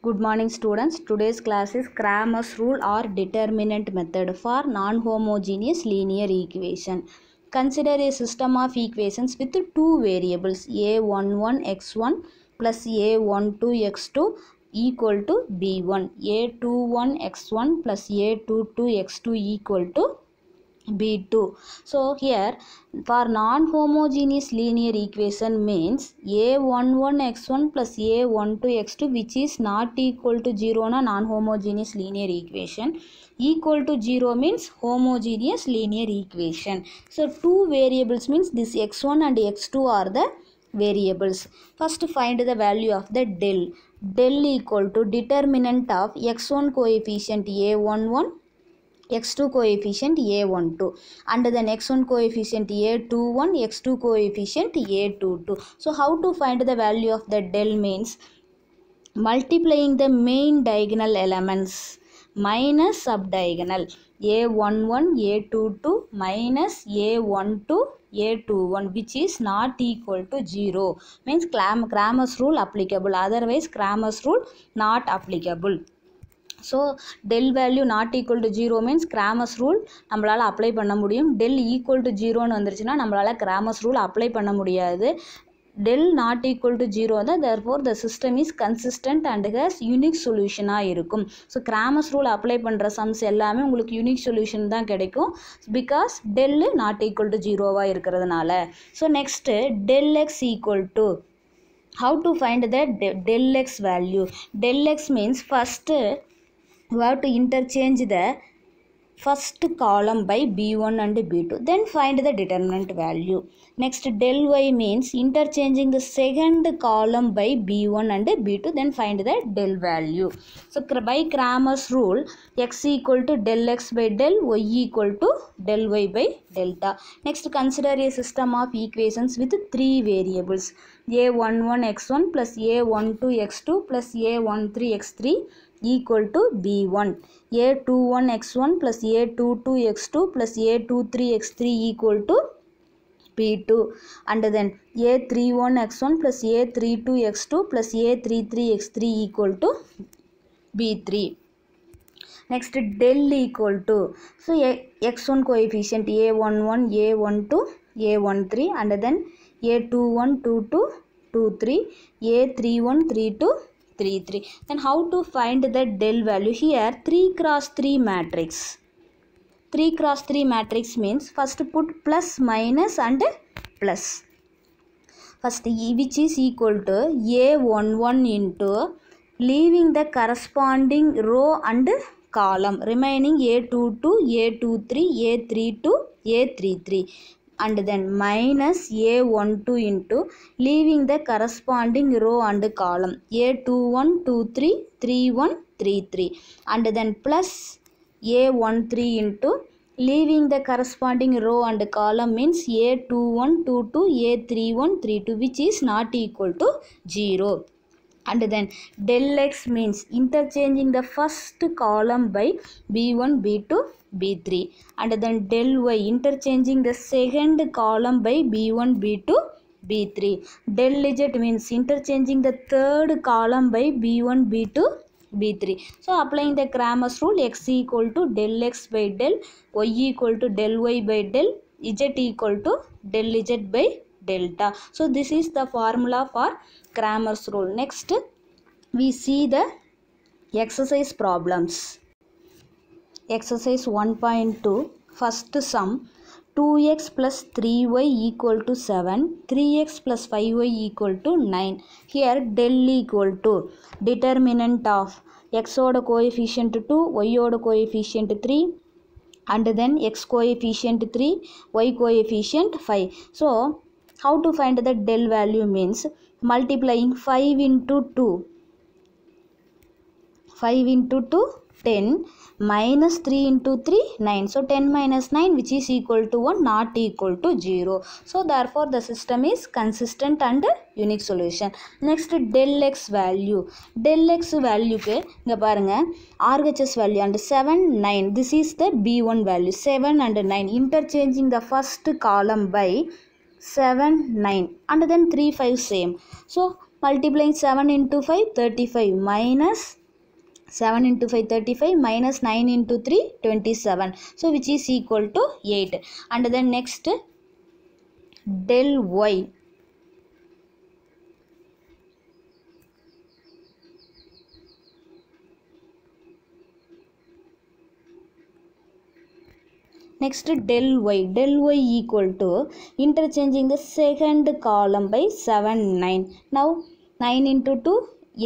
Good morning students. Today's class is Cramer's rule or determinant method for non-homogeneous linear equation. Consider a system of equations with two variables a11 x1 plus a12 x2 equal to b1 a21 x1 plus a22 x2 equal to b2 so here for non-homogeneous linear equation means a11 x1 plus a12 x2 which is not equal to 0 na non-homogeneous linear equation equal to 0 means homogeneous linear equation so two variables means this x1 and x2 are the variables first find the value of the del del equal to determinant of x1 coefficient a11 x2 coefficient a12 and then x1 coefficient a21 x2 coefficient a22 so how to find the value of the del means multiplying the main diagonal elements minus subdiagonal a11 a22 minus a12 a21 which is not equal to 0 means Cram- Cramer's rule applicable otherwise Cramer's rule not applicable so del value not equal to zero means Cramer's rule நம்மளால் apply பண்ண முடியும் del equal to ஜீரோன்னு வந்துருச்சுன்னா நம்மளால் grammars rule apply பண்ண முடியாது del not equal to zero தான் therefore the system is consistent and has unique சொல்யூஷனாக இருக்கும் ஸோ கிராமஸ் ரூல் அப்ளை பண்ணுற சம்ஸ் எல்லாமே உங்களுக்கு யூனிக் சொல்யூஷன் தான் கிடைக்கும் because del not equal to ஜீரோவாக இருக்கிறதுனால so next del x equal to how to find the de- del x value del x means first you have to interchange the first column by b1 and b2 then find the determinant value next del y means interchanging the second column by b1 and b2 then find the del value so cr- by cramer's rule x equal to del x by del y equal to del y by delta next consider a system of equations with three variables a11 x1 plus a12 x2 plus a13 x3 equal to b1 a21 x1 plus a22 x2 plus a23 x3 equal to b2 and then a31 x1 plus a32 x2 plus a33 x3 equal to b3 next del equal to so a, x1 coefficient a11 a12 a13 and then a21 22 23 a31 32 3 3 then how to find the del value here 3 cross 3 matrix 3 cross 3 matrix means first put plus minus and plus first e which is equal to a11 into leaving the corresponding row and column remaining a22 a23 a32 a33 and then minus a12 into leaving the corresponding row and column a21 23 31 33 and then plus a13 into leaving the corresponding row and column means a21 22 a31 32 which is not equal to 0 and then del x means interchanging the first column by b1 b2 b3 and then del y interchanging the second column by b1 b2 b3 del z means interchanging the third column by b1 b2 b3 so applying the Cramer's rule x equal to del x by del y equal to del y by del z equal to del z by delta so this is the formula for Cramer's rule next we see the exercise problems exercise 1.2 first sum 2x plus 3y equal to 7 3x plus 5y equal to 9 here del equal to determinant of x ஓட coefficient 2 y ஓட coefficient 3 and then x coefficient 3 y coefficient 5 so how to find the del value means multiplying 5 into 2 5 into 2 10 minus 3 into 3 9 so 10 minus 9 which is equal to 1 not equal to 0 so therefore the system is consistent and unique solution next del x value del x value க்கு இங்க பாருங்க RHS value and 7 9 this is the b1 value 7 and 9 interchanging the first column by 7 9 and then 3 5 same so multiplying 7 into 5 35 minus 7 into 5 35 minus 9 into 3 27 so which is equal to 8 and then next del y next del y del y equal to interchanging the second column by 7 9 now 9 into 2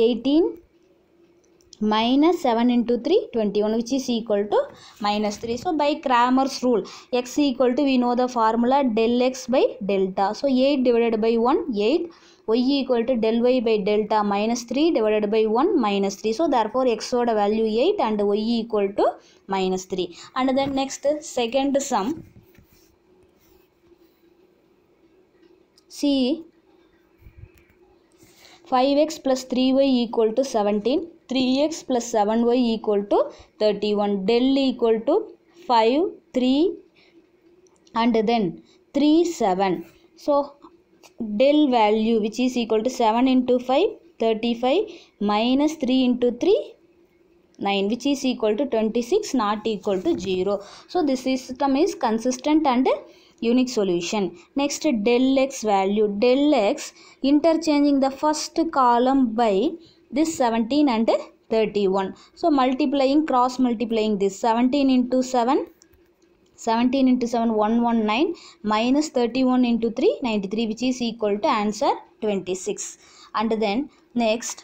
18 minus 7 into 3 21 which is equal to minus 3 so by Cramer's rule x equal to we know the formula del x by delta so 8 divided by 1 8 y equal to del y by delta minus 3 divided by 1 minus 3 so therefore x oda value 8 and y equal to minus 3 and then next second sum see 5x plus 3y equal to 17 3x plus 7y equal to 31 del equal to 5 3 and then 3 7 so del value which is equal to 7 into 5 35 minus 3 into 3 9 which is equal to 26 not equal to 0 so this system is consistent and unique solution next del x value del x interchanging the first column by this 17 and 31 so multiplying cross multiplying this 17 into 7 17 into 7 119 minus 31 into 3 93 which is equal to answer 26 and then next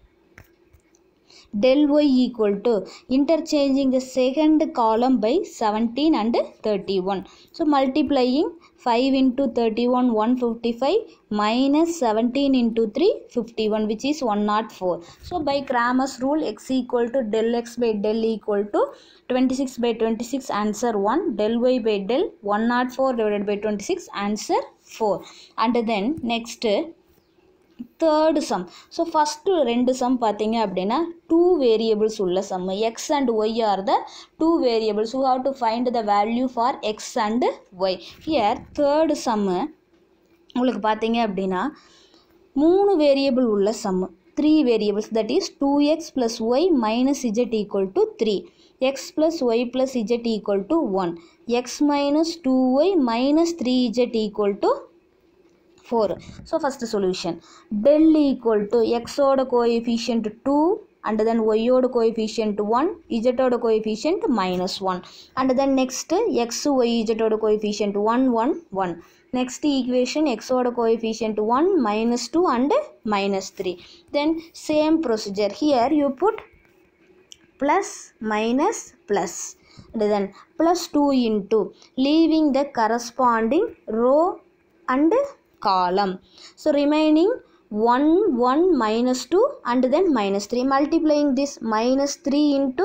del y equal to interchanging the second column by 17 and 31 so multiplying 5 into 31 155 minus 17 into 3 51 which is 104 so by Cramer's rule x equal to del x by del equal to 26 by 26 answer 1 del y by del 104 divided by 26 answer 4 and then next third sum so first ரெண்டு sum பார்த்தீங்க அப்படின்னா two variables உள்ள sum x and y are the two variables who have to find the value for x and y here third sum உங்களுக்கு பார்த்தீங்க அப்படின்னா மூணு variable உள்ள sum three variables that is two x plus y minus z equal to three x plus y plus z equal to one x minus two y minus three z equal to 4 so first solution del equal to x oda coefficient 2 and then y oda coefficient 1 z oda coefficient minus 1 and then next x y z oda coefficient 1 1 1 next equation x oda coefficient 1 minus 2 and minus 3 then same procedure here you put plus minus plus and then plus 2 into leaving the corresponding row and column so remaining 1 1 minus 2 and then minus 3 multiplying this minus 3 into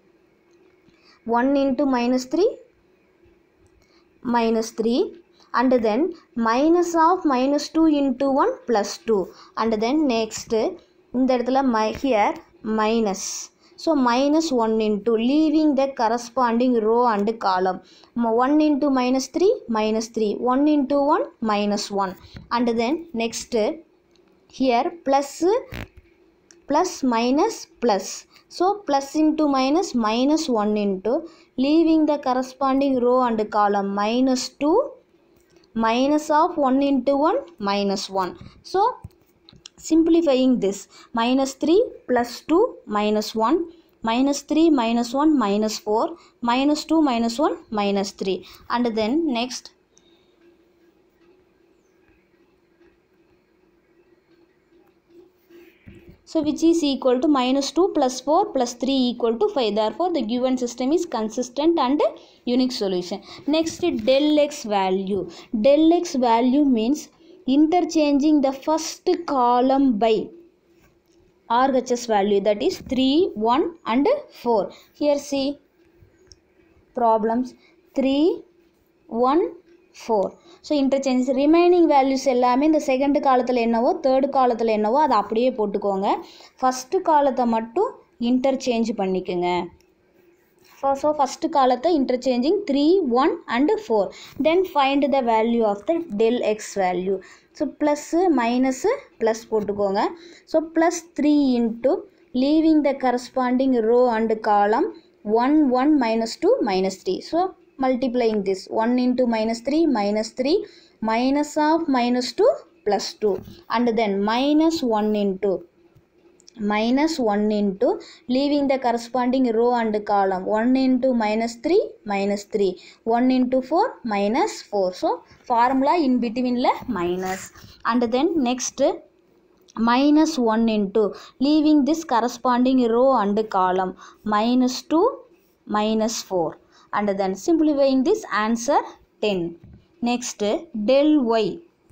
1 into minus 3 minus 3 and then minus of minus 2 into 1 plus 2 and then next இந்த இடத்துல my here minus so minus 1 into leaving the corresponding row and column 1 into minus 3 minus 3 1 into 1 minus 1 and then next here plus plus minus plus so plus into minus minus 1 into leaving the corresponding row and column minus 2 minus of 1 into 1 minus 1 so simplifying this minus 3 plus 2 minus 1 minus 3 minus 1 minus 4 minus 2 minus 1 minus 3 and then next so which is equal to minus 2 plus 4 plus 3 equal to 5 therefore the given system is consistent and unique solution next del x value del x value means interchanging the first column by RHS value that is 3 1 and 4 here see problems 3 1 four so interchange remaining values எல்லாமே இந்த second காலத்தில் என்னவோ third காலத்தில் என்னவோ அதை அப்படியே போட்டுக்கோங்க first காலத்தை மட்டும் இன்டர்சேஞ்ச் பண்ணிக்கோங்க ஸோ ஃபஸ்ட்டு காலத்தை interchanging three one and four then find the value of the del x value so plus minus plus போட்டுக்கோங்க so plus three into leaving the corresponding row and column one one minus two minus three so multiplying this 1 into minus 3 minus 3 minus of minus 2 plus 2 and then minus 1 into minus 1 into leaving the corresponding row and column 1 into minus 3 minus 3 1 into 4 minus 4 so formula in between la minus and then next minus 1 into leaving this corresponding row and column minus 2 minus 4 and then simplifying this answer 10 next del y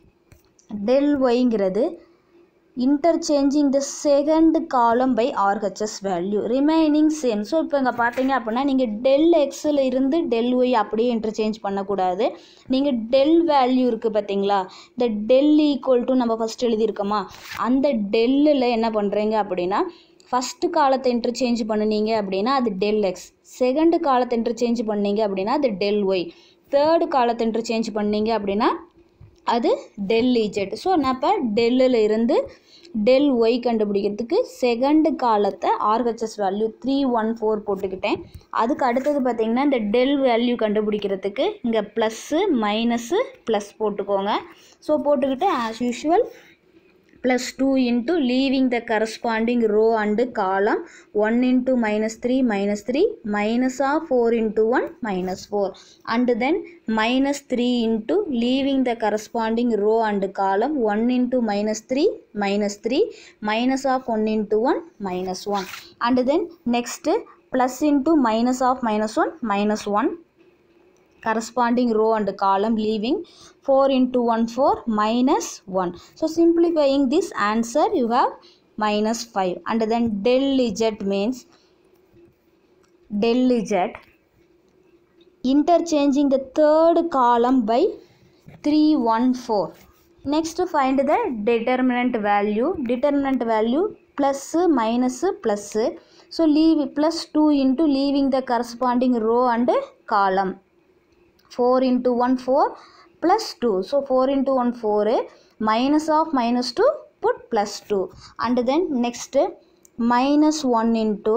del yங்கிறது interchanging the second column by RHS value remaining same so இப்போ இங்கே பார்த்தீங்க அப்படின்னா நீங்கள் del எக்ஸில் இருந்து del Y அப்படியே interchange பண்ணக்கூடாது நீங்கள் டெல் வேல்யூ இருக்குது பார்த்தீங்களா இந்த டெல் ஈக்குவல் டு நம்ம ஃபஸ்ட் எழுதியிருக்கோமா அந்த டெல்லில் என்ன பண்ணுறீங்க அப்படின்னா ஃபஸ்ட்டு காலத்தை இன்டர்சேஞ்ச் பண்ணினீங்க அப்படின்னா அது டெல் எக்ஸ் செகண்டு காலத்தை இன்டர்சேஞ்ச் பண்ணீங்க அப்படின்னா அது டெல் ஒய் தேர்டு காலத்தை இன்டர்சேஞ்ச் பண்ணீங்க அப்படின்னா அது டெல் இஜெட் ஸோ நான் இப்போ டெல்லில் இருந்து டெல் ஒய் கண்டுபிடிக்கிறதுக்கு செகண்டு காலத்தை RHS value three one four போட்டுக்கிட்டேன் அதுக்கு அடுத்தது பார்த்திங்கன்னா இந்த டெல் வேல்யூ கண்டுபிடிக்கிறதுக்கு இங்கே ப்ளஸ்ஸு மைனஸு ப்ளஸ் போட்டுக்கோங்க ஸோ போட்டுக்கிட்டு as usual plus 2 into leaving the corresponding row and column 1 into minus 3 minus 3 minus of 4 into 1 minus 4 and then minus 3 into leaving the corresponding row and column 1 into minus 3 minus 3 minus of 1 into 1 minus 1 and then next plus into minus of minus 1 minus 1 corresponding row and column leaving 4 into 1 4 minus 1 so simplifying this answer you have minus 5 and then del z means del z interchanging the third column by 3 1 4 next find the determinant value determinant value plus minus plus so leave plus 2 into leaving the corresponding row and column 4 into 1 4 plus 2 so 4 into 1 4 minus of minus 2 put plus 2 and then next minus 1 into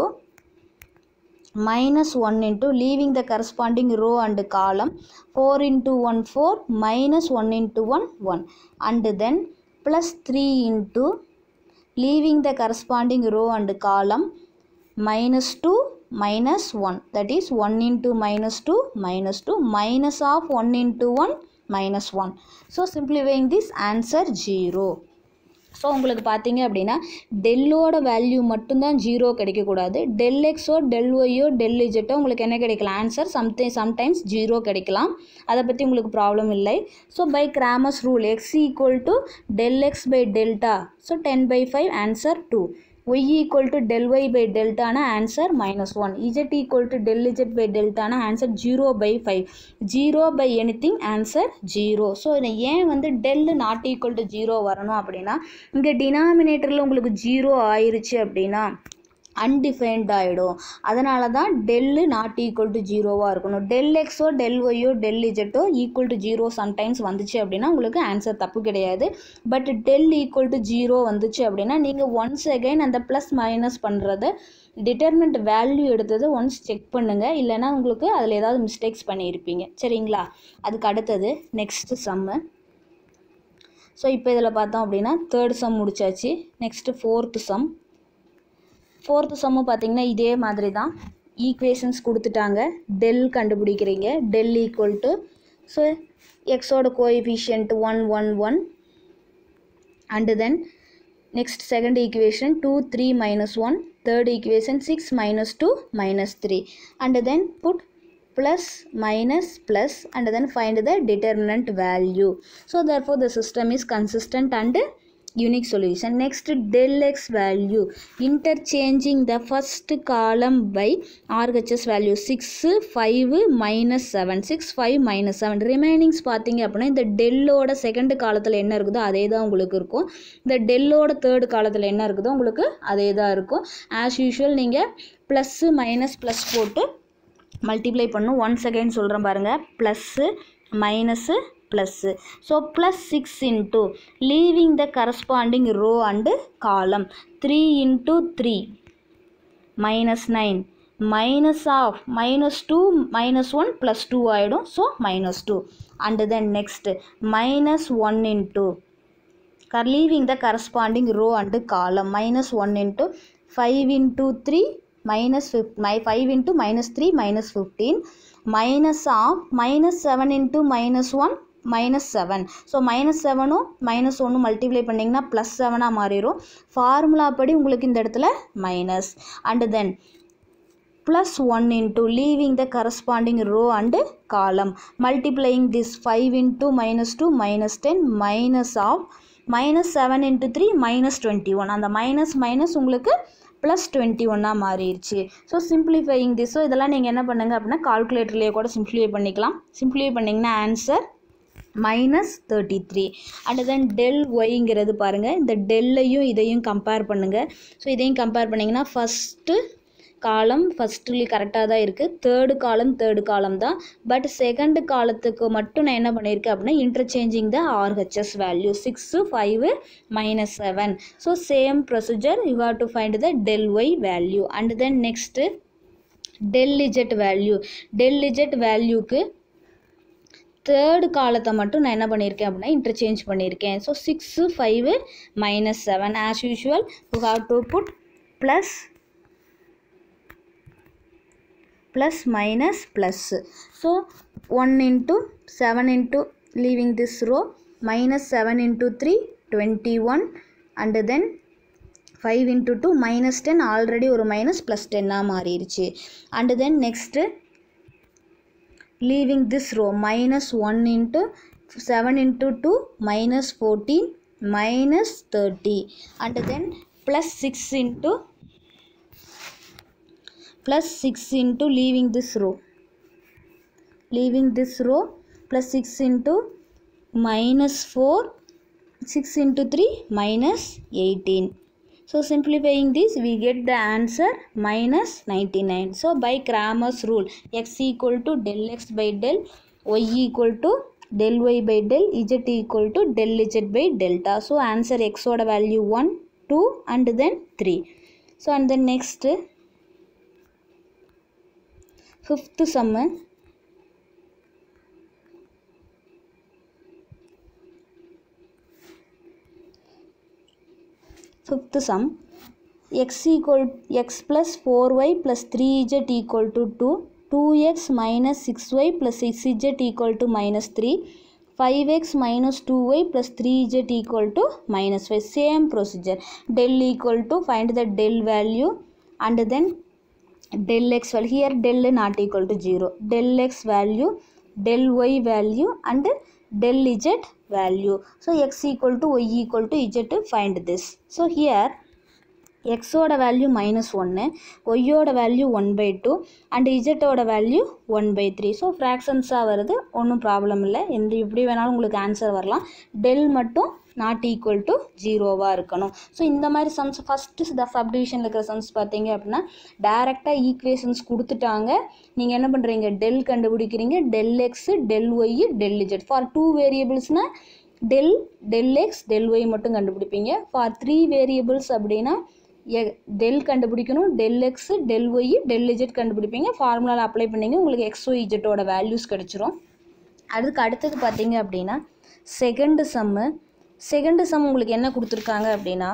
minus 1 into leaving the corresponding row and column 4 into 1 4 minus 1 into 1 1 and then plus 3 into leaving the corresponding row and column minus 2 minus 1 that is 1 into minus 2 minus 2 minus of 1 into 1 minus 1 so simplifying this answer 0 so உங்களுக்கு பார்த்தீங்க அப்படின்னா டெல்லோட value மட்டும்தான் zero கிடைக்கக்கூடாது del எக்ஸோ del ஒய்யோ del இஜெட்டோ உங்களுக்கு என்ன கிடைக்கலாம் ஆன்சர் சம்திங் சம்டைம்ஸ் ஜீரோ கிடைக்கலாம் அதை பற்றி உங்களுக்கு ப்ராப்ளம் இல்லை so by Cramer's rule x equal to del x by delta so ten by five answer two y equal to del y by delta ஆன answer minus one z equal to del z by delta ஆன answer zero by five zero by anything answer zero so இதை ஏன் வந்து del not equal to zero வரணும் அப்படின்னா இங்கே டினாமினேட்டரில் உங்களுக்கு ஜீரோ ஆயிருச்சு அப்படின்னா அன்டிஃபைன்ட் ஆகிடும் அதனால தான் டெல்லு நாட் ஈக்குவல் டு ஜீரோவாக இருக்கணும் டெல் எக்ஸோ டெல் ஒய்யோ டெல் இஜெட்டோ ஈக்குவல் டு ஜீரோ சம்டைம்ஸ் வந்துச்சு அப்படின்னா உங்களுக்கு ஆன்சர் தப்பு கிடையாது but del equal to zero வந்துச்சு அப்படின்னா நீங்கள் ஒன்ஸ் அகைன் அந்த ப்ளஸ் மைனஸ் பண்ணுறத டிட்டர்மெண்ட் வேல்யூ எடுத்ததை ஒன்ஸ் செக் பண்ணுங்கள் இல்லைன்னா உங்களுக்கு அதில் ஏதாவது மிஸ்டேக்ஸ் பண்ணியிருப்பீங்க சரிங்களா அதுக்கு அடுத்தது நெக்ஸ்ட்டு சம்மு ஸோ இப்போ இதில் பார்த்தோம் அப்படின்னா தேர்ட் சம் முடிச்சாச்சு next fourth sum fourth sum பார்த்தீங்கன்னா இதே மாதிரி தான் ஈக்குவேஷன்ஸ் கொடுத்துட்டாங்க டெல் கண்டுபிடிக்கிறீங்க டெல் ஈக்குவல் டு ஸோ எக்ஸோட coefficient one one one and then next second equation two three minus one third equation six minus two minus three and then put plus minus plus and then find the determinant value so therefore the system is consistent and unique solution next del x value interchanging the first column by RHS value 6 5 minus 7 6 5 minus 7 remainings பார்த்தீங்க அப்படின்னா இந்த டெல்லோட second காலத்தில் என்ன இருக்குதோ அதே தான் உங்களுக்கு இருக்கும் இந்த டெல்லோட தேர்ட் காலத்தில் என்ன இருக்குதோ உங்களுக்கு அதே தான் இருக்கும் ஆஸ் யூஷுவல் நீங்கள் ப்ளஸ்ஸு மைனஸ் ப்ளஸ் போட்டு மல்டிப்ளை பண்ணும் ஒன் செகண்ட் சொல்கிறேன் பாருங்கள் plus minus plus so plus six into leaving the corresponding row and column three into three minus nine minus of minus two minus one plus two ஆகிடும் so minus two and then next minus one into leaving the corresponding row and column minus one into five into three minus ஃபிஃப் மை five into minus three minus fifteen minus of minus seven into minus one minus seven so minus செவனும் minus ஒன்றும் multiply பண்ணிங்கன்னா plus செவனாக மாறிடும் formula படி உங்களுக்கு இந்த இடத்துல minus and then plus 1 into leaving the corresponding row and column multiplying this 5 into minus 2 minus 10 minus of minus 7 into 3 minus 21 அந்த minus minus உங்களுக்கு ப்ளஸ் டுவெண்ட்டி ஒன்னாக மாறிடுச்சு ஸோ சிம்பிளிஃபையிங் திஸ் ஸோ இதெல்லாம் நீங்கள் என்ன பண்ணுங்க அப்படின்னா கால்குலேட்டர்லேயே கூட சிம்பிளிஃபை பண்ணிக்கலாம் சிம்பிளிஃபை பண்ணிங்கன்னா answer minus thirty three and then del ஒய்ங்கிறது பாருங்கள் இந்த டெல்லையும் இதையும் கம்பேர் பண்ணுங்கள் ஸோ இதையும் கம்பேர் பண்ணிங்கன்னா ஃபஸ்ட்டு காலம் ஃபஸ்ட்டுலி கரெக்டாக தான் இருக்குது தேர்டு காலம் தேர்டு காலம் தான் பட் செகண்டு காலத்துக்கு மட்டும் நான் என்ன பண்ணியிருக்கேன் அப்படின்னா interchanging the RHS value six five minus seven so same procedure you have to find the del y value and then next del z value del z வேல்யூக்கு தேர்டு காலத்தை மட்டும் நான் என்ன பண்ணியிருக்கேன் அப்படின்னா இன்டர்சேஞ்ச் பண்ணியிருக்கேன் so six five minus seven as usual you have to put plus plus minus plus so 1 into 7 into leaving this row minus 7 into 3 21 and then 5 into 2 minus 10 already ஒரு minus plus 10 மாறிடுச்சு and then next leaving this row minus 1 into 7 into 2 minus 14 minus 30 and then plus 6 into plus 6 into leaving this row leaving this row plus 6 into minus 4 6 into 3 minus 18 so simplifying this we get the answer minus 99 so by Cramer's rule x equal to del x by del y equal to del y by del z equal to del z by delta so answer x oda value 1 2 and then 3 so and then next fifth sum fifth sum x equal x plus four y plus three z equal to two two x minus six y plus six z equal to minus three five x minus two y plus three z equal to minus five same procedure del equal to find the del value and then del x value here del not equal to 0 del x value del y value and del z value so x equal to y equal to z to find this so here எக்ஸோட value minus ஒன்று ஒய்யோட value one by two and இஜெட்டோட value one by three so ஃப்ராக்ஷன்ஸாக வருது ஒன்றும் problem இல்லை எந்த எப்படி வேணாலும் உங்களுக்கு ஆன்சர் வரலாம் டெல் மட்டும் நாட் ஈக்குவல் டு ஜீரோவாக இருக்கணும் ஸோ இந்த மாதிரி சம்ஸ் ஃபஸ்ட்டு இந்த சப்டிவிஷனில் இருக்கிற சம்ஸ் பார்த்தீங்க அப்படின்னா டேரெக்டாக ஈக்குவேஷன்ஸ் கொடுத்துட்டாங்க நீங்கள் என்ன பண்ணுறீங்க டெல் கண்டுபிடிக்கிறீங்க del x del y del z for two வேரியபிள்ஸ்னால் del del x del y மட்டும் கண்டுபிடிப்பீங்க ஃபார் த்ரீ வேரியபிள்ஸ் அப்படின்னா டெல் கண்டுபிடிக்கணும் del x del y del z கண்டுபிடிப்பீங்க ஃபார்முலாவில் அப்ளை பண்ணிங்க உங்களுக்கு எக்ஸ் ஒய் இஜெட்டோட வேல்யூஸ் கிடச்சிரும் அதுக்கு அடுத்தது பார்த்தீங்க அப்படின்னா செகண்டு சம்மு செகண்டு சம் உங்களுக்கு என்ன கொடுத்துருக்காங்க அப்படின்னா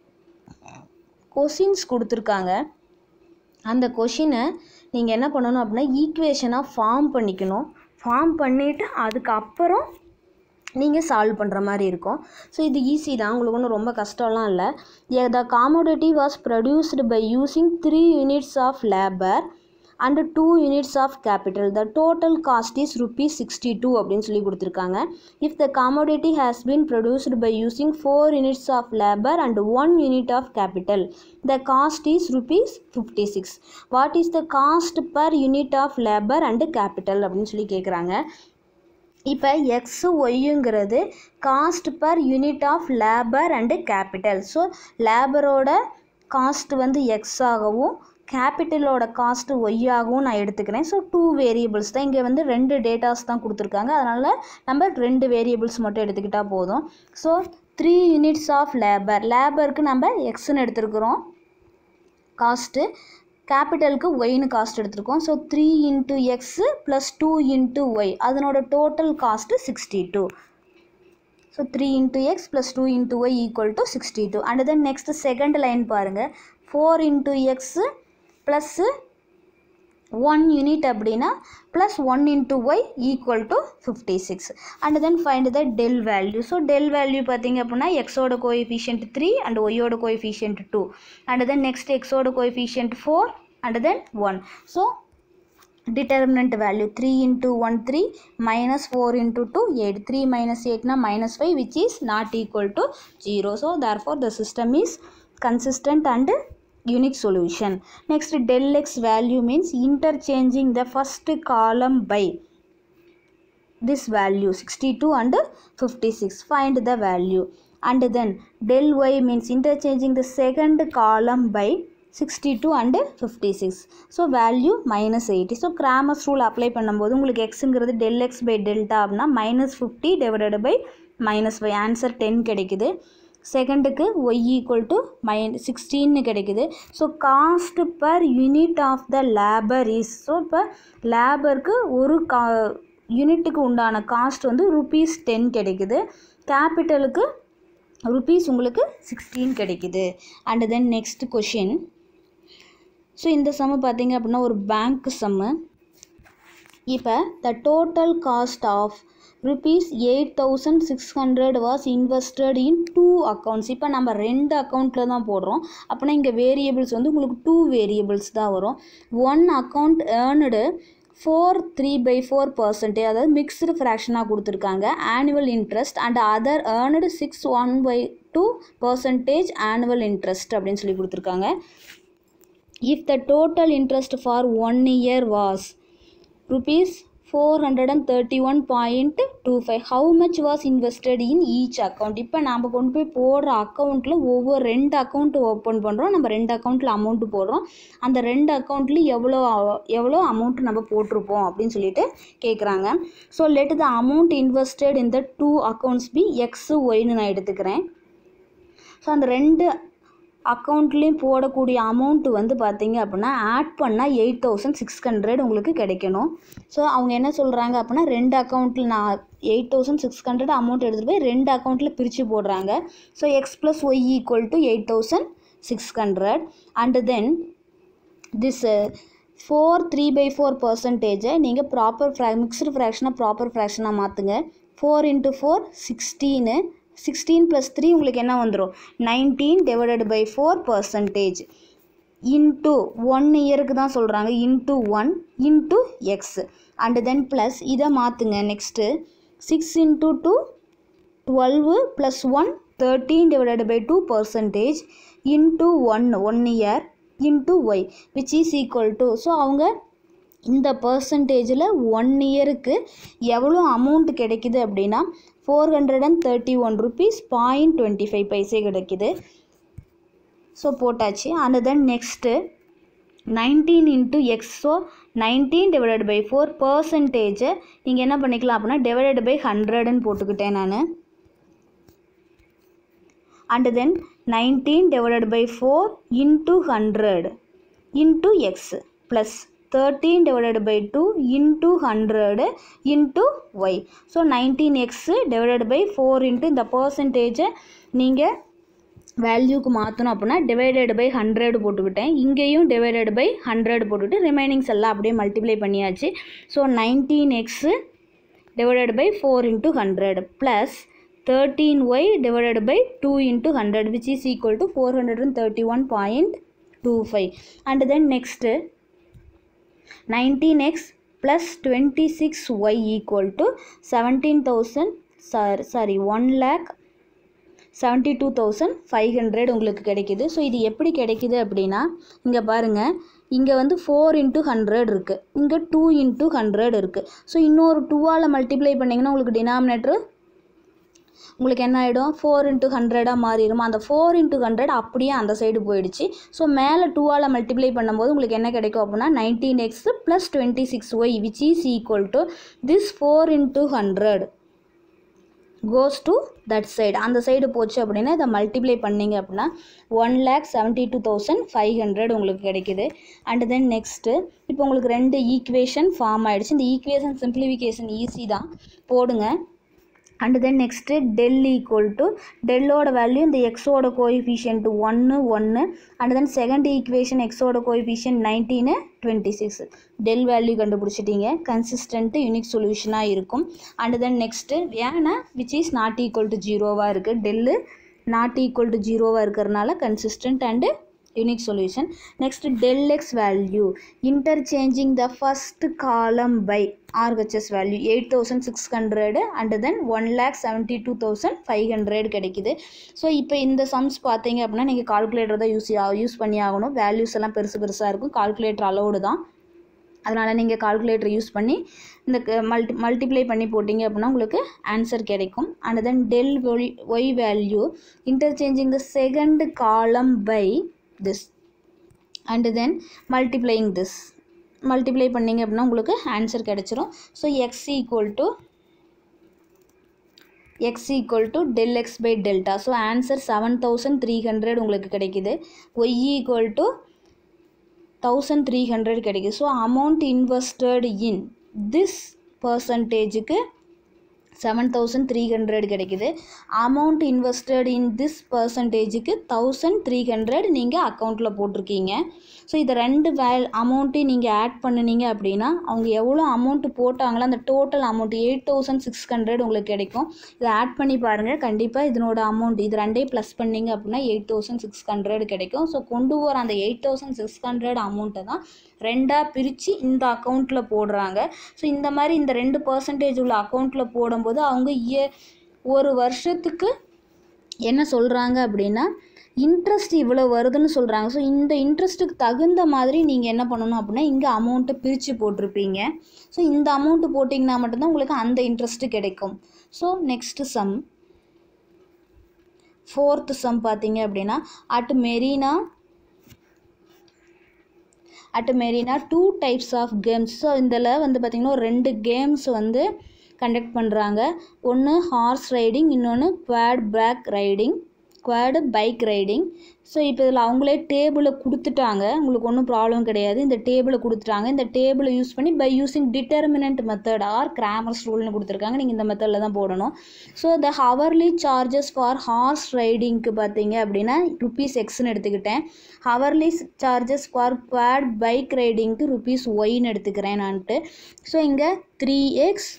கொஷின்ஸ் கொடுத்துருக்காங்க அந்த கொஷினை நீங்கள் என்ன பண்ணணும் அப்படின்னா ஈக்குவேஷனாக ஃபார்ம் பண்ணிக்கணும் ஃபார்ம் பண்ணிவிட்டு அதுக்கப்புறம் நீங்கள் சால்வ் பண்ணுற மாதிரி இருக்கும் ஸோ இது ஈஸி தான் உங்களுக்கு ஒன்றும் ரொம்ப கஷ்டம்லாம் இல்லை the commodity was produced by using three units of labour and two units of capital the total cost is rupees sixty two அப்படின்னு சொல்லி கொடுத்துருக்காங்க if the commodity has been produced by using four units of labour and one unit of capital the cost is rupees fifty six what is the cost per unit of labour and capital அப்படின்னு சொல்லி கேட்குறாங்க இப்போ x ஒய்யுங்கிறது cost per unit of labour and capital so லேபரோட cost வந்து x ஆகவும் கேபிட்டலோட cost ஒய்யாகவும் நான் எடுத்துக்கிறேன் ஸோ டூ வேரியபிள்ஸ் தான் இங்கே வந்து ரெண்டு டேட்டாஸ் தான் கொடுத்துருக்காங்க அதனால் நம்ம ரெண்டு வேரியபிள்ஸ் மட்டும் எடுத்துக்கிட்டால் போதும் so three units of labour லேபருக்கு நம்ம எக்ஸ்ன்னு எடுத்துருக்குறோம் காஸ்ட்டு கேபிட்டலுக்கு ஒய்னு காஸ்ட் எடுத்திருக்கோம் so three into x plus two into y அதனோட total cost sixty two so three into x plus two into y equal to sixty two and then next second line பாருங்கள் four into x plus one unit அப்படின்னா plus one into y equal to fifty six and then find the del value so del value பார்த்தீங்க அப்படின்னா எக்ஸோட coefficient three and ஒய்யோட coefficient two and then next எக்ஸோட coefficient four and then one so determinant value 3 into 1 3 minus 4 into 2 8 3 minus 8 na minus 5 which is not equal to 0 so therefore the system is consistent and unique solution next del x value means interchanging the first column by this value 62 and 56 find the value and then del y means interchanging the second column by 62 and 56 so value minus eighty so Cramer's rule apply பண்ணும்போது உங்களுக்கு எக்ஸுங்கிறது del x by delta அப்படின்னா minus fifty divided by minus five answer ten கிடைக்குது செகண்டுக்கு y equal to minus சிக்ஸ்டீன்னு கிடைக்குது so cost per unit of the labour is so இப்போ லேபருக்கு ஒரு கா யூனிட்டுக்கு உண்டான காஸ்ட் வந்து ருபீஸ் டென் கிடைக்குது கேபிட்டலுக்கு ருபீஸ் உங்களுக்கு சிக்ஸ்டீன் கிடைக்குது and then next question so இந்த சம்மு பார்த்தீங்க அப்படின்னா ஒரு பேங்க் சம்மு இப்போ the total cost of rupees eight thousand six hundred was invested in two accounts இப்போ நம்ம ரெண்டு அக்கௌண்ட்டில் தான் போடுறோம் அப்படின்னா இங்கே வேரியபிள்ஸ் வந்து உங்களுக்கு டூ வேரியபிள்ஸ் தான் வரும் one account earned four three by four percentage அதாவது மிக்ஸ்டு ஃப்ராக்ஷனாக கொடுத்துருக்காங்க annual interest and other earned six one by two percentage annual interest அப்படின்னு சொல்லி கொடுத்துருக்காங்க if the total interest for one year was rupees four hundred and thirty one point two five how much was invested in each account இப்போ நாம் கொண்டு போய் போடுற அக்கௌண்ட்டில் ஒவ்வொரு ரெண்டு அக்கௌண்ட் ஓப்பன் பண்ணுறோம் நம்ம ரெண்டு அக்கௌண்ட்டில் அமௌண்ட்டு போடுறோம் அந்த ரெண்டு அக்கௌண்ட்லேயும் எவ்வளோ எவ்வளோ அமௌண்ட் நம்ம போட்டிருப்போம் அப்படின்னு சொல்லிட்டு கேட்குறாங்க so let the amount invested in the two accounts be x ஒய்னு நான் எடுத்துக்கிறேன் ஸோ அந்த ரெண்டு அக்கௌண்ட்லேயும் போடக்கூடிய அமௌண்ட்டு வந்து பார்த்தீங்க அப்படின்னா ஆட் பண்ணால் எயிட் தௌசண்ட் சிக்ஸ் ஹண்ட்ரட் உங்களுக்கு கிடைக்கணும் ஸோ அவங்க என்ன சொல்கிறாங்க அப்படின்னா ரெண்டு அக்கௌண்ட்டில் நான் eight thousand six hundred amount எடுத்துகிட்டு போய் ரெண்டு அக்கௌண்ட்டில் பிரித்து போடுறாங்க so x plus y equal to eight thousand six hundred and then this four three by four பர்சன்டேஜை நீங்கள் ப்ராப்பர் ஃப்ரா மிக்ஸ்டு ஃப்ராக்ஷனாக ப்ராப்பர் ஃப்ராக்ஷனாக மாற்றுங்க four into four sixteen sixteen plus three உங்களுக்கு என்ன வந்துடும் nineteen divided by four percentage into one இயருக்கு தான் சொல்கிறாங்க into one into x and then plus இதை மாற்றுங்க next six into two twelve plus one thirteen divided by two percentage into one one year into y which is equal to so அவங்க இந்த பர்சன்டேஜில் one இயருக்கு எவ்வளோ amount கிடைக்குது அப்படின்னா four hundred and thirty one rupees point twenty five paise கிடைக்குது so போட்டாச்சு and then next nineteen into x so nineteen divided by four பர்சன்டேஜை நீங்கள் என்ன பண்ணிக்கலாம் அப்படின்னா டிவைடட் பை ஹண்ட்ரட்னு போட்டுக்கிட்டேன் நான் and then nineteen divided by four into hundred into x plus thirteen divided by two into hundred into y so nineteen x divided by four into இந்த பர்சன்டேஜை நீங்கள் வேல்யூக்கு மாற்றணும் அப்படின்னா டிவைடட் பை ஹண்ட்ரட் போட்டுக்கிட்டேன் இங்கேயும் டிவைடட் பை ஹண்ட்ரட் போட்டுட்டு remainings எல்லாம் அப்படியே மல்டிப்ளை பண்ணியாச்சு so nineteen x divided by four into hundred plus thirteen y divided by two into hundred which is equal to four hundred and thirty one point two five and then next 19x plus 26y equal to 17,000 sorry sorry 1 lakh seventy two thousand five hundred உங்களுக்கு கிடைக்கிது so இது எப்படி கிடைக்கிது அப்படின்னா இங்கே பாருங்கள் இங்கே வந்து ஃபோர் இன்ட்டு ஹண்ட்ரட் இருக்குது இங்கே டூ இன்ட்டு ஹண்ட்ரட் இருக்குது ஸோ இன்னொரு டூவால் மல்டிப்ளை பண்ணிங்கன்னா உங்களுக்கு டினாமினேட்ரு உங்களுக்கு என்ன ஆகிடும் ஃபோர் இன்ட்டு ஹண்ட்ரடாக மாறிடும் அந்த ஃபோர் இன்ட்டு ஹண்ட்ரட் அப்படியே அந்த சைடு போயிடுச்சு ஸோ மேலே டூவால் மல்டிப்ளை பண்ணும்போது உங்களுக்கு என்ன கிடைக்கும் அப்படின்னா nineteen x plus twenty six y which is equal to this four into hundred goes to that side அந்த சைடு போச்சு அப்படின்னா இதை மல்டிப்ளை பண்ணிங்க அப்படின்னா one lakh seventy two thousand five hundred உங்களுக்கு கிடைக்குது அண்ட் தென் நெக்ஸ்ட்டு இப்போ உங்களுக்கு ரெண்டு ஈக்குவேஷன் ஃபார்ம் ஆகிடுச்சு இந்த ஈக்குவேஷன் சிம்பிளிஃபிகேஷன் ஈஸி தான் போடுங்க and then next del equal to டெல்லோட வேல்யூ இந்த எக்ஸோட கோஎஃபிஷியன்ட் ஒன்று ஒன்று அண்ட் தென் செகண்ட் ஈக்குவேஷன் எக்ஸோட coefficient nineteen twenty six del value கண்டுபிடிச்சிட்டீங்க கன்சிஸ்டன்ட்டு யூனிக் சொல்யூஷனாக இருக்கும் அண்ட் தென் நெக்ஸ்ட்டு ஏன்னா which is not equal to ஜீரோவாக இருக்குது டெல்லு நாட் ஈக்குவல் டு ஜீரோவாக இருக்கிறதுனால consistent and unique solution next del x value interchanging the first column by RHS value 8600 and then 1 lakh 72500 கிடைக்குது so இப்போ இந்த sums பார்த்தீங்க அப்படின்னா நீங்கள் கால்குலேட்டர் தான் யூஸ் யூஸ் பண்ணி ஆகணும் வேல்யூஸ் எல்லாம் பெருசு பெருசாக இருக்கும் கால்குலேட்டர் அலோடு தான் அதனால் நீங்கள் கால்குலேட்டர் யூஸ் பண்ணி இந்த மல்டி மல்டிப்ளை பண்ணி போட்டிங்க அப்படின்னா உங்களுக்கு ஆன்சர் கிடைக்கும் and then del y y value interchanging the second column by this and then multiplying this multiply பண்ணிங்க அப்படின்னா உங்களுக்கு ஆன்சர் கிடச்சிரும் so x equal to x equal to del x by delta so answer seven thousand three hundred உங்களுக்கு கிடைக்குது y equal to thousand three hundred கிடைக்குது so amount invested in this பர்சன்டேஜுக்கு seven thousand three hundred கிடைக்குது amount invested in this பர்சன்டேஜுக்கு thousand three hundred நீங்கள் அக்கௌண்ட்டில் போட்டிருக்கீங்க so இதை ரெண்டு வேல் அமௌண்ட்டையும் நீங்கள் ஆட் பண்ணினீங்க அப்படின்னா அவங்க எவ்வளோ அமௌண்ட்டு போட்டாங்களோ அந்த total amount eight thousand six hundred உங்களுக்கு கிடைக்கும் இதை ஆட் பண்ணி பாருங்கள் கண்டிப்பாக இதனோட அமௌண்ட் இது ரெண்டையும் ப்ளஸ் பண்ணிங்க அப்படின்னா எயிட் தௌசண்ட் சிக்ஸ் ஹண்ட்ரட் கிடைக்கும் ஸோ கொண்டு வர அந்த எயிட் தௌசண்ட் சிக்ஸ் ஹண்ட்ரட் அமௌண்ட்டை தான் ரெண்டாக பிரித்து இந்த அக்கௌண்ட்டில் போடுறாங்க ஸோ இந்த மாதிரி இந்த ரெண்டு பர்சன்டேஜ் உள்ள அக்கௌண்ட்டில் போடும்போது அவங்க இய ஒரு வருஷத்துக்கு என்ன சொல்கிறாங்க அப்படின்னா இன்ட்ரெஸ்ட் இவ்வளோ வருதுன்னு சொல்கிறாங்க ஸோ இந்த இன்ட்ரெஸ்ட்டுக்கு தகுந்த மாதிரி நீங்கள் என்ன பண்ணணும் அப்படின்னா இங்கே அமௌண்ட்டை பிரித்து போட்டிருப்பீங்க ஸோ இந்த அமௌண்ட்டு போட்டிங்கன்னா மட்டும்தான் உங்களுக்கு அந்த இன்ட்ரெஸ்ட்டு கிடைக்கும் so next sum fourth sum பார்த்தீங்க அப்படின்னா at Marina at Marina two types of games so இதில் வந்து பார்த்திங்கன்னா ஒரு ரெண்டு கேம்ஸ் வந்து கண்டக்ட் பண்ணுறாங்க ஒன்று ஹார்ஸ் ரைடிங் இன்னொன்று quad bike riding quad bike riding so இப்போ இதில் அவங்களே டேபிளை கொடுத்துட்டாங்க உங்களுக்கு ஒன்றும் ப்ராப்ளம் கிடையாது இந்த டேபிளை கொடுத்துட்டாங்க இந்த டேபிளை யூஸ் பண்ணி by using determinant method or Cramer's ரூல்னு கொடுத்துருக்காங்க நீங்கள் இந்த மெத்தடில் தான் போடணும் so the hourly charges for horse ரைடிங்க்கு பார்த்தீங்க அப்படின்னா ருபீஸ் எக்ஸ்னு எடுத்துக்கிட்டேன் hourly charges for quad bike ரைடிங்க்கு ருபீஸ் ஒய்னு எடுத்துக்கிறேன் நான்ட்டு ஸோ இங்கே three x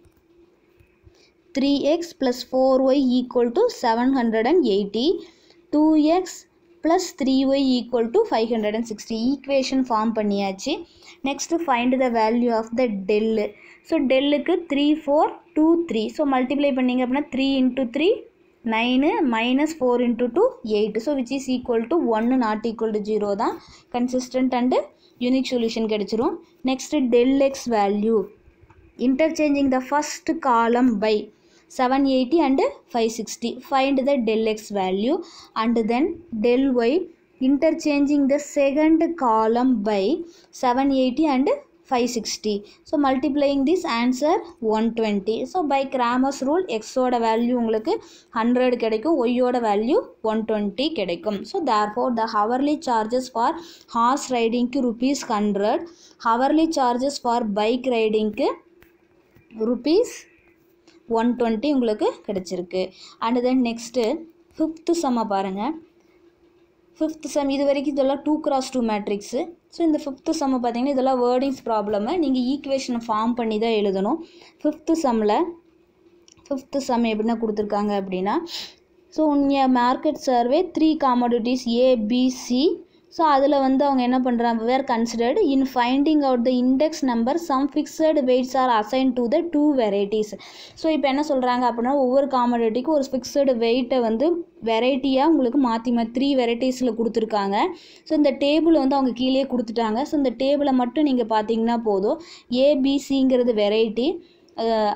3x plus 4y equal to 780 2x plus 3y equal to 560 equation form பண்ணியாச்சு next find the value of the del so டெல்லுக்கு three four two three so multiply பண்ணிங்க அப்படின்னா three into three nine minus four into two eight so which is equal to ஒன்று not equal to zero தான் consistent and unique solution கிடச்சிரும் next del x value interchanging the first column by 780 and 560 find the del x value and then del y interchanging the second column by 780 and 560 so multiplying this answer 120 so by Cramer's rule x ஓட value உங்களுக்கு 100 கிடைக்கும் y ஓட value 120 கிடைக்கும் so therefore the hourly charges for horse riding க்கு rupees 100 hourly charges for bike riding க்கு rupees one twenty உங்களுக்கு கிடச்சிருக்கு and then next fifth செம்மை பாருங்கள் ஃபிஃப்த் செம் இது வரைக்கும் இதெல்லாம் two cross two matrix so இந்த ஃபிஃப்த்து செம்மை பார்த்தீங்கன்னா இதெல்லாம் வேர்டிங்ஸ் ப்ராப்ளமை நீங்கள் ஈக்குவேஷனை ஃபார்ம் பண்ணி தான் எழுதணும் ஃபிஃப்த்து செம்மில் ஃபிஃப்த்து செம் எப்படின்னா கொடுத்துருக்காங்க அப்படின்னா ஸோ உன்ய market survey three commodities A B C so அதில் வந்து அவங்க என்ன பண்ணுறாங்க were considered in finding out the index number some fixed weights are assign to the two varieties so இப்போ என்ன சொல்கிறாங்க அப்படின்னா ஒவ்வொரு காமடிட்டிக்கும் ஒரு ஃபிக்ஸடு வெயிட்டை வந்து வெரைட்டியாக உங்களுக்கு மாற்றி மாற்றி த்ரீ வெரைட்டிஸில் கொடுத்துருக்காங்க ஸோ இந்த டேபிள் வந்து அவங்க கீழே கொடுத்துட்டாங்க ஸோ இந்த டேபிளை மட்டும் நீங்கள் பார்த்தீங்கன்னா போதும் ஏபிசிங்கிறது வெரைட்டி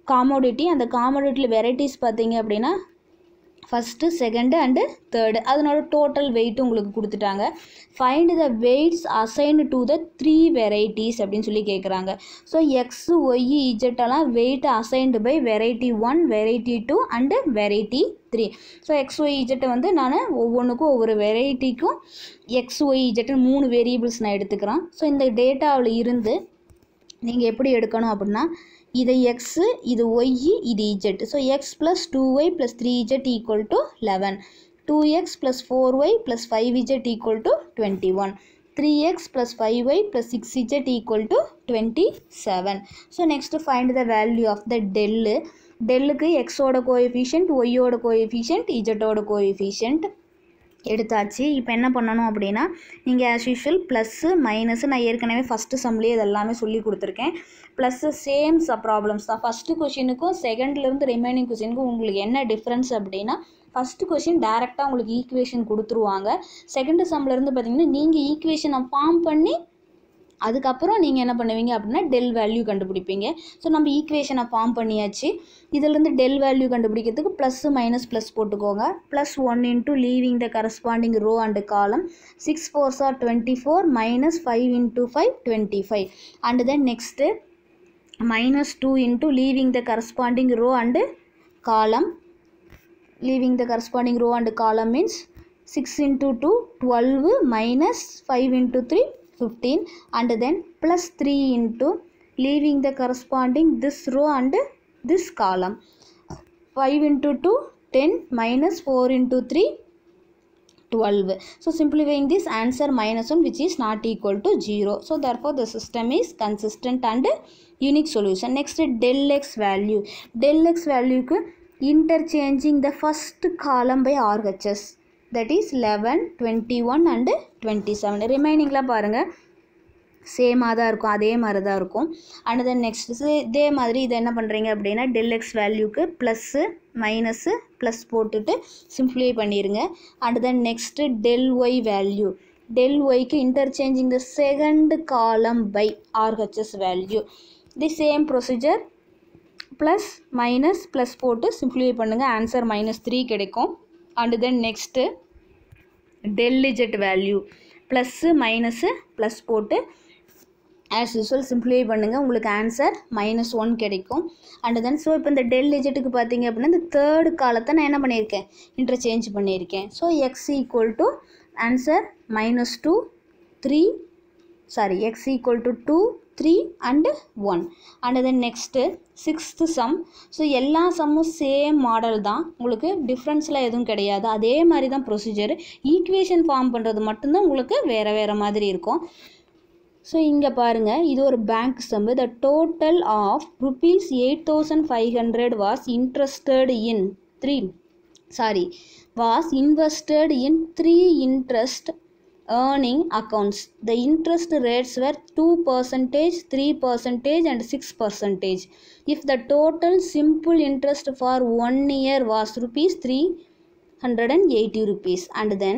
காமோடிட்டி அந்த காமோடிட்டியில் வெரைட்டிஸ் பார்த்தீங்க அப்படின்னா ஃபஸ்ட்டு செகண்டு அண்டு தேர்டு அதனோட டோட்டல் வெயிட் உங்களுக்கு கொடுத்துட்டாங்க find the weights assigned to the three varieties அப்படின்னு சொல்லி கேட்குறாங்க ஸோ எக்ஸ் ஒய் இஜெட்டெல்லாம் weight assigned by variety one variety two and variety three so x y இஜெட்டை வந்து நான் ஒவ்வொன்றுக்கும் ஒவ்வொரு வெரைட்டிக்கும் எக்ஸ் ஒய் இஜெட்டுன்னு மூணு வேரியபிள்ஸ் நான் எடுத்துக்கிறேன் ஸோ இந்த டேட்டாவில் இருந்து நீங்கள் எப்படி எடுக்கணும் அப்படின்னா இது எக்ஸு இது ஒய்யு இது z so x plus two y plus three z equal to eleven two x plus four y plus five z equal to twenty one three x plus five y plus six z equal to twenty seven so next find the value of the del டெல்லுக்கு எக்ஸோட coefficient ஒய்யோட coefficient இஜெட்டோட coefficient எடுத்தாச்சு இப்போ என்ன பண்ணணும் அப்படின்னா நீங்கள் as usual plus minus நான் ஏற்கனவே ஃபஸ்ட்டு சம்லேயே இது எல்லாமே சொல்லி கொடுத்துருக்கேன் ப்ளஸ்ஸு சேம் ச ப்ராப்ளம்ஸ் தான் ஃபஸ்ட்டு கொஷினுக்கும் செகண்ட்லேருந்து ரிமைனிங் கொஷினுக்கும் உங்களுக்கு என்ன டிஃப்ரென்ஸ் அப்படின்னா ஃபஸ்ட்டு கொஷின் டேரெக்டாக உங்களுக்கு ஈக்குவேஷன் கொடுத்துருவாங்க செகண்ட் சம்லேருந்து பார்த்தீங்கன்னா நீங்கள் ஈக்குவேஷனை ஃபார்ம் பண்ணி அதுக்கப்புறம் நீங்கள் என்ன பண்ணுவீங்க அப்படின்னா டெல் வேல்யூ கண்டுபிடிப்பீங்க ஸோ நம்ம ஈக்குவேஷனை ஃபார்ம் பண்ணியாச்சு இதுலேருந்து டெல் வேல்யூ கண்டுபிடிக்கிறதுக்கு ப்ளஸ் மைனஸ் ப்ளஸ் போட்டுக்கோங்க plus one into leaving the corresponding row and column six fours are twenty four minus five into five twenty five and then next minus two into leaving the corresponding row and column leaving the corresponding row and column means 6 into 2 12 minus 5 into 3 15 and then plus 3 into leaving the corresponding this row and this column 5 into 2 10 minus 4 into 3 12 so simplifying this answer minus 1 which is not equal to 0 so therefore the system is consistent and unique solution next del x value del x value க்கு interchanging the first column by RHS that is 11 21 and 27 ரிமைனிங்லாம் பாருங்கள் சேமாக தான் இருக்கும் அதே மாதிரி தான் இருக்கும் அண்ட் தென் நெக்ஸ்ட் இதே மாதிரி இதை என்ன பண்ணுறீங்க அப்படின்னா டெல் எக்ஸ் வேல்யூக்கு ப்ளஸ்ஸு மைனஸு ப்ளஸ் போட்டுட்டு சிம்ப்ளிஃபை பண்ணிடுங்க and then next del y value del ஒய்க்கு interchanging the second column by RHS value the same procedure plus minus plus போட்டு சிம்ப்ளிஃபை பண்ணுங்கள் ஆன்சர் மைனஸ் த்ரீ கிடைக்கும் and then next del z value plus minus plus போட்டு as usual simplify பண்ணுங்கள் உங்களுக்கு answer minus one கிடைக்கும் and then so இப்போ இந்த del இஜெட்டுக்கு பார்த்தீங்க அப்படின்னா இந்த தேர்டு காலத்தை நான் என்ன பண்ணியிருக்கேன் இன்டர்சேஞ்ச் பண்ணியிருக்கேன் so x equal to answer minus two three sorry x equal to two three and one and then next sixth sum so எல்லா சம்மும் சேம் மாடல் தான் உங்களுக்கு டிஃப்ரென்ஸ்லாம் எதுவும் கிடையாது அதே மாதிரி தான் ப்ரொசீஜர் ஈக்குவேஷன் ஃபார்ம் பண்ணுறது மட்டும்தான் உங்களுக்கு வேறு வேறு மாதிரி இருக்கும் ஸோ இங்கே பாருங்கள் இது ஒரு bank sum the total of rupees eight thousand five hundred was interested in three sorry was invested in three interest earning accounts the interest rates were 2 percentage 3 percentage and 6 percentage if the total simple interest for one year was rupees 380 rupees and then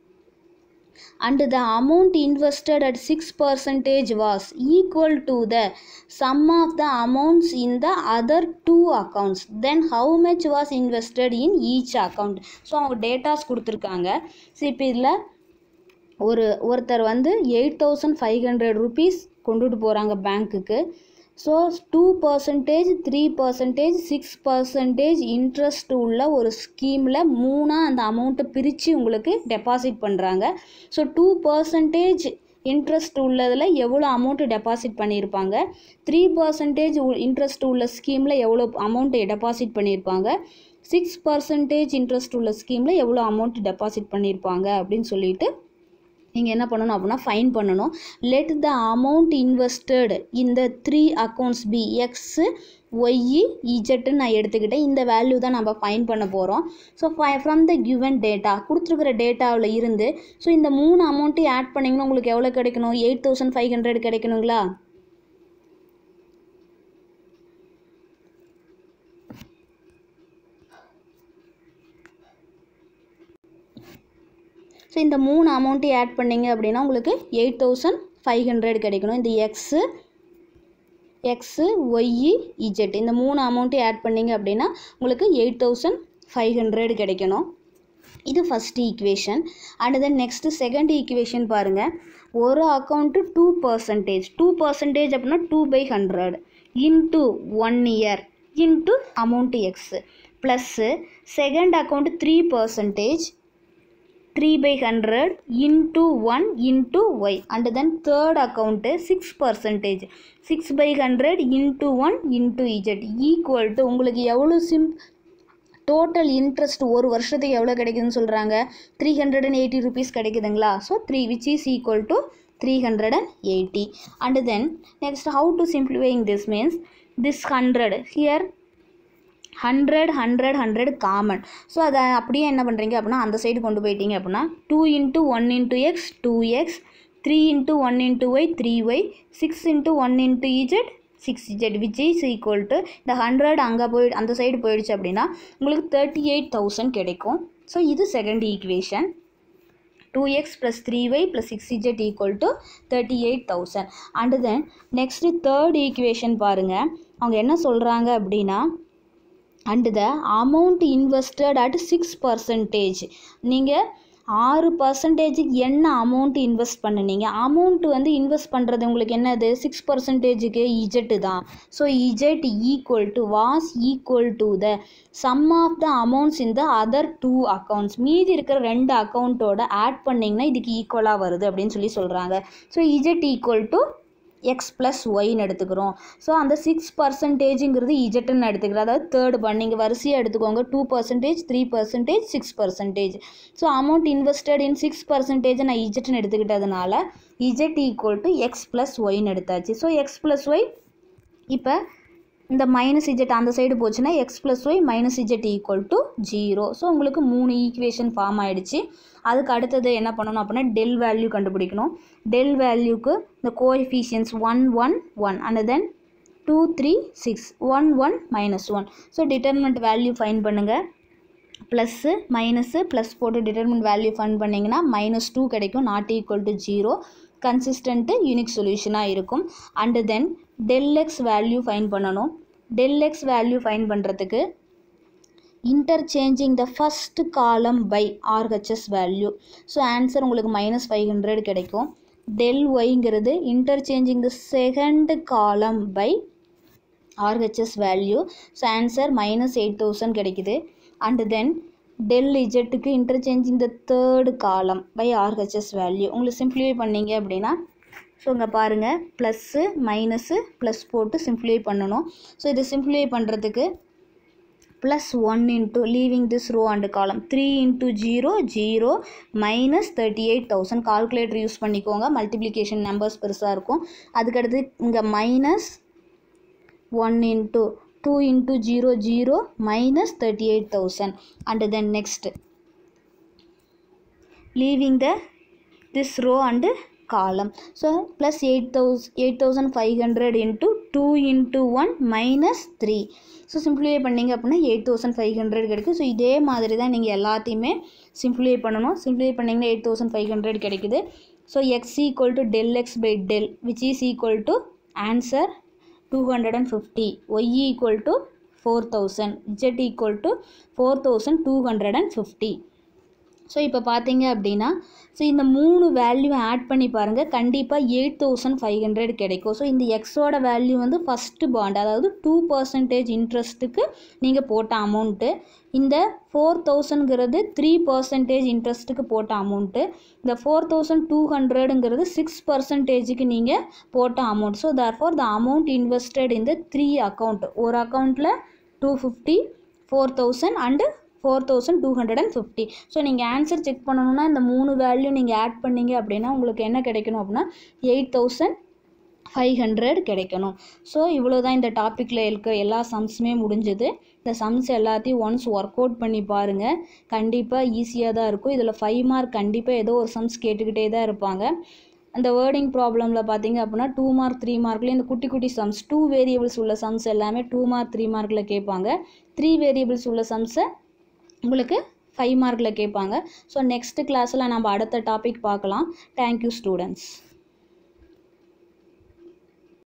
and the amount invested at 6 percentage was equal to the sum of the amounts in the other two accounts then how much was invested in each account so அவங்க datas கொடுத்துருக்காங்க so இப்போ இதில் ஒரு ஒருத்தர் வந்து eight thousand five hundred rupees கொண்டுட்டு போகிறாங்க பேங்க்குக்கு so two percentage three percentage six percentage interest உள்ள ஒரு ஸ்கீமில் மூணாக அந்த அமௌண்ட்டை பிரித்து உங்களுக்கு டெபாசிட் பண்ணுறாங்க ஸோ டூ பர்சன்டேஜ் இன்ட்ரெஸ்ட் உள்ளதில் எவ்வளோ அமௌண்ட்டு டெபாசிட் பண்ணியிருப்பாங்க த்ரீ பர்சன்டேஜ் இன்ட்ரெஸ்ட் உள்ள ஸ்கீமில் எவ்வளோ அமௌண்ட்டு டெபாசிட் பண்ணியிருப்பாங்க சிக்ஸ் பர்சன்டேஜ் இன்ட்ரெஸ்ட் உள்ள ஸ்கீமில் எவ்வளோ அமௌண்ட் டெபாசிட் பண்ணியிருப்பாங்க அப்படின்னு சொல்லிட்டு நீங்கள் என்ன பண்ணணும் அப்படின்னா ஃபைன் பண்ணணும் லெட் த அமௌண்ட் இன்வெஸ்டட் இந்த three accounts be x y இஜெட்டுன்னு நான் எடுத்துக்கிட்டேன் இந்த வேல்யூ தான் நம்ம ஃபைன் பண்ண போகிறோம் ஸோ ஃபை ஃப்ரம் த கிவன் டேட்டா கொடுத்துருக்குற டேட்டாவில் இருந்து ஸோ இந்த மூணு அமௌண்ட்டையும் ஆட் பண்ணிங்கன்னா உங்களுக்கு எவ்வளோ கிடைக்கணும் எயிட் தௌசண்ட் ஃபைவ் ஹண்ட்ரட் கிடைக்கணுங்களா ஸோ இந்த மூணு அமௌண்ட்டையும் ஆட் பண்ணிங்க அப்படின்னா உங்களுக்கு எயிட் தௌசண்ட் ஃபைவ் ஹண்ட்ரட் கிடைக்கணும் இந்த எக்ஸு எக்ஸு ஒய்இ இஜெட் இந்த மூணு அமௌண்ட்டையும் ஆட் பண்ணிங்க அப்படின்னா உங்களுக்கு எயிட் தௌசண்ட் ஃபைவ் ஹண்ட்ரட் கிடைக்கணும் இது first equation and then next second equation பாருங்கள் ஒரு account two percentage two percentage அப்படின்னா two by hundred into one year into amount x plus second account three percentage three by hundred into one into y and then third account six percentage six by hundred into one into z equal to உங்களுக்கு எவ்வளோ sim total interest ஒரு வருஷத்துக்கு எவ்வளோ கிடைக்குதுன்னு சொல்கிறாங்க three hundred and eighty rupees கிடைக்குதுங்களா so three which is equal to three hundred and eighty and then next how to simplifying this means this hundred here hundred hundred hundred common so அதை அப்படியே என்ன பண்ணுறீங்க அப்படின்னா அந்த side கொண்டு போயிட்டீங்க அப்படின்னா two into one into x two x three into one into y three y six into one into z six z which is equal to இந்த ஹண்ட்ரட் அங்கே போய் அந்த சைடு போயிடுச்சு அப்படின்னா உங்களுக்கு தேர்ட்டி எயிட் தௌசண்ட் கிடைக்கும் ஸோ இது second equation two x plus three y plus six z equal to thirty eight thousand and then next third equation பாருங்கள் அவங்க என்ன சொல்கிறாங்க அப்படின்னா and the amount invested at six percentage நீங்கள் ஆறு பர்சன்டேஜுக்கு என்ன அமௌண்ட் இன்வெஸ்ட் பண்ணுனீங்க அமௌண்ட் வந்து இன்வெஸ்ட் பண்ணுறது உங்களுக்கு என்னது சிக்ஸ் பர்சன்டேஜுக்கு இஜெட்டு தான் so z equal to was equal to the sum of the amounts in the other two accounts மீதி இருக்கிற ரெண்டு அக்கௌண்ட்டோட ஆட் பண்ணிங்கன்னா இதுக்கு ஈக்குவலாக வருது அப்படின்னு சொல்லி சொல்கிறாங்க so z equal to x plus ஒய்னு எடுத்துக்கிறோம் ஸோ அந்த சிக்ஸ் பர்சன்டேஜுங்கிறது இஜெட்டுன்னு எடுத்துக்கிறோம் அதாவது தேர்ட் ஒன் நீங்கள் வரிசையாக எடுத்துக்கோங்க two percentage three percentage six percentage so amount invested in six percentage நான் இஜெட்னு எடுத்துக்கிட்டதுனால z equal to x plus ஒய்னு எடுத்தாச்சு ஸோ எக்ஸ் ப்ளஸ் ஒய் இப்போ இந்த மைனஸ் இஜெட் அந்த சைடு போச்சுன்னா x plus y minus z equal to zero so உங்களுக்கு மூணு ஈக்குவேஷன் ஃபார்ம் ஆயிடுச்சு அதுக்கு அடுத்தது என்ன பண்ணணும் அப்படின்னா டெல் வேல்யூ கண்டுபிடிக்கணும் டெல் வேல்யூக்கு இந்த coefficients one one one and then two three six one one minus one so determinant value find பண்ணுங்கள் ப்ளஸ்ஸு மைனஸு ப்ளஸ் போட்டு டிட்டர்மெண்ட் வேல்யூ ஃபைன் பண்ணிங்கன்னா மைனஸ் டூ கிடைக்கும் not equal to zero consistent unique சொல்யூஷனாக இருக்கும் and then del x value find பண்ணணும் del x value find பண்ணுறதுக்கு interchanging the first column by RHS value so answer உங்களுக்கு minus five hundred கிடைக்கும் del ஒய்ங்கிறது interchanging the second column by RHS value so answer minus eight thousand கிடைக்குது and then del இஜெட்டுக்கு interchanging the third column by RHS value உங்களுக்கு simplify பண்ணீங்க அப்படின்னா so இங்கே பாருங்கள் ப்ளஸ்ஸு மைனஸு ப்ளஸ் போட்டு சிம்ப்ளிஃபை பண்ணணும் ஸோ இதை சிம்ப்ளிஃபை பண்ணுறதுக்கு plus one into leaving this row and column three into zero zero minus thirty eight thousand calculator use பண்ணிக்கோங்க மல்டிப்ளிகேஷன் நம்பர்ஸ் பெருசாக இருக்கும் அதுக்கடுத்து இங்கே minus one into two into zero zero minus thirty eight thousand and then next leaving the this row and column so plus eight thousand eight thousand five hundred into two into one minus three so simplify பண்ணிங்க அப்படின்னா eight thousand five hundred கிடைக்கும் so இதே மாதிரி தான் நீங்கள் எல்லாத்தையுமே simplify பண்ணணும் simplify பண்ணிங்கன்னா எயிட் தௌசண்ட் ஃபைவ் ஹண்ட்ரட் கிடைக்குது so x equal to del x by del which is equal to answer two hundred and fifty y equal to four thousand z equal to four thousand two hundred and fifty so இப்போ பார்த்தீங்க அப்படின்னா so இந்த மூணு value add பண்ணி பாருங்கள் கண்டிப்பாக eight thousand five hundred கிடைக்கும் so இந்த எக்ஸோட வேல்யூ வந்து ஃபஸ்ட்டு பாண்ட் அதாவது டூ பர்சன்டேஜ் இன்ட்ரெஸ்ட்டுக்கு நீங்கள் போட்ட அமௌண்ட்டு இந்த ஃபோர் தௌசண்ட்ங்கிறது த்ரீ பர்சன்டேஜ் இன்ட்ரெஸ்ட்டுக்கு போட்ட அமௌண்ட்டு இந்த ஃபோர் தௌசண்ட் டூ ஹண்ட்ரடுங்கிறது சிக்ஸ் பர்சன்டேஜுக்கு நீங்கள் போட்ட amount so therefore the amount invested இந்த த்ரீ அக்கௌண்ட் ஒரு அக்கௌண்ட்டில் two fifty four thousand and four thousand two hundred and fifty so நீங்கள் ஆன்சர் செக் பண்ணணுன்னா இந்த மூணு வேல்யூ நீங்கள் ஆட் பண்ணீங்க அப்படின்னா உங்களுக்கு என்ன கிடைக்கணும் அப்படின்னா எயிட் தௌசண்ட் ஃபைவ் ஹண்ட்ரட் கிடைக்கணும் ஸோ இவ்வளோ தான் இந்த டாப்பிக்கில் இருக்கிற எல்லா சம்ஸுமே முடிஞ்சது இந்த சம்ஸ் எல்லாத்தையும் ஒன்ஸ் ஒர்க் அவுட் பண்ணி பாருங்கள் கண்டிப்பாக ஈஸியாக தான் இருக்கும் இதில் ஃபைவ் மார்க் கண்டிப்பாக ஏதோ ஒரு சம்ஸ் கேட்டுக்கிட்டே தான் இருப்பாங்க அந்த வேர்டிங் ப்ராப்ளமில் பார்த்தீங்க அப்படின்னா டூ மார்க் த்ரீ மார்க்லேயும் இந்த குட்டி குட்டி சம்ஸ் டூ வேரியபிள்ஸ் உள்ள சம்ஸ் எல்லாமே டூ மார்க் த்ரீ மார்க்கில் கேட்பாங்க த்ரீ வேரியபிள்ஸ் உள்ள சம்ஸை உங்களுக்கு ஃபைவ் மார்க்கில் கேட்பாங்க ஸோ நெக்ஸ்ட் கிளாஸில் நம்ம அடுத்த டாபிக் பார்க்கலாம் தேங்க்யூ ஸ்டூடெண்ட்ஸ்